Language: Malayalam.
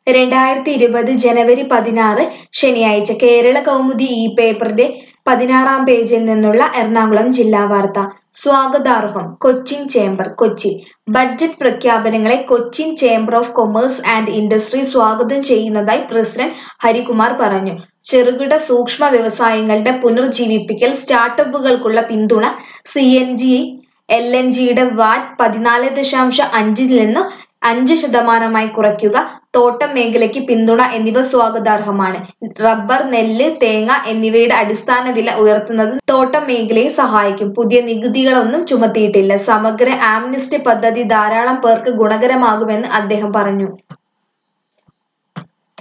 രണ്ടായിരത്തി ഇരുപത് ജനുവരി പതിനാറ് ശനിയാഴ്ച കേരള കൗമുദി ഈ പേപ്പറിന്റെ പതിനാറാം പേജിൽ നിന്നുള്ള എറണാകുളം ജില്ലാ വാർത്ത സ്വാഗതാർഹം കൊച്ചിൻ ചേംബർ കൊച്ചി ബഡ്ജറ്റ് പ്രഖ്യാപനങ്ങളെ Cochin chamber of commerce and industry സ്വാഗതം ചെയ്യുന്നതായി പ്രസിഡന്റ് ഹരികുമാർ പറഞ്ഞു ചെറുകിട സൂക്ഷ്മ വ്യവസായങ്ങളുടെ പുനർജീവിപ്പിക്കൽ സ്റ്റാർട്ടപ്പുകൾക്കുള്ള പിന്തുണ C N G L N ജിയുടെ വാറ്റ് പതിനാല് ദശാംശം അഞ്ചിൽ നിന്ന് അഞ്ച് ശതമാനമായി കുറയ്ക്കുക തോട്ടം മേഖലയ്ക്ക് പിന്തുണ എന്നിവ സ്വാഗതാർഹമാണ് റബ്ബർ നെല്ല് തേങ്ങ എന്നിവയുടെ അടിസ്ഥാന വില ഉയർത്തുന്നത് തോട്ടം മേഖലയെ സഹായിക്കും പുതിയ നികുതികളൊന്നും ചുമത്തിയിട്ടില്ല സമഗ്ര ആംനസ്റ്റി പദ്ധതി ധാരാളം പേർക്ക് ഗുണകരമാകുമെന്ന് അദ്ദേഹം പറഞ്ഞു